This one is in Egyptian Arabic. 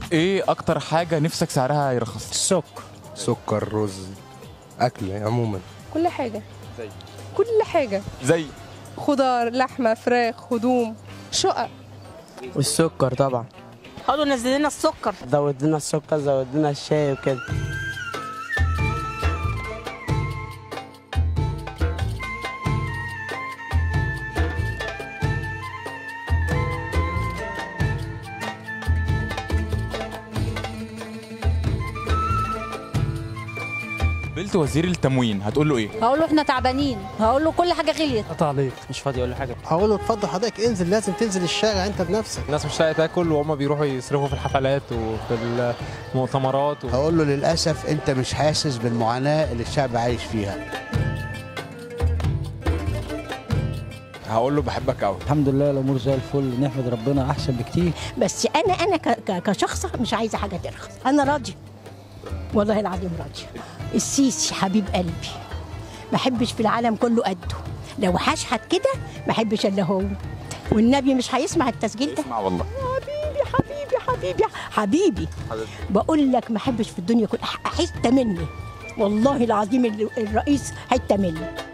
ايه اكتر حاجه نفسك سعرها يرخص السكر سكر رز اكل عموما كل حاجة زي كل حاجة زي خضار لحمة فراخ هدوم شقق والسكر طبعا قالوا نزل لنا السكر زود لنا السكر زود لنا الشاي وكده قابلت وزير التموين هتقول له ايه هقول له احنا تعبانين هقول له كل حاجه غليت تعليق مش فاضي اقول له حاجه هقول له اتفضل حضرتك انزل لازم تنزل الشارع انت بنفسك الناس مش لاقيه تاكل وهم بيروحوا يصرفوا في الحفلات وفي المؤتمرات و... هقول له للأسف أنت مش حاسس بالمعاناة اللي الشعب عايش فيها هقول له بحبك قوي الحمد لله الامور زي الفل نحمد ربنا احسن بكتير بس انا انا ك- ك- كشخص مش عايزه حاجه ترخص انا راضيه والله العظيم راضيه السيسي حبيب قلبي ما احبش في العالم كله قده لو هشحت كده ما احبش الا هو والنبي مش هيسمع التسجيل ده اسمع والله حبيبي حبيبي حبيبي حبيبي بقول لك ما احبش في الدنيا كل حته مني والله العظيم ال- الرئيس حته مني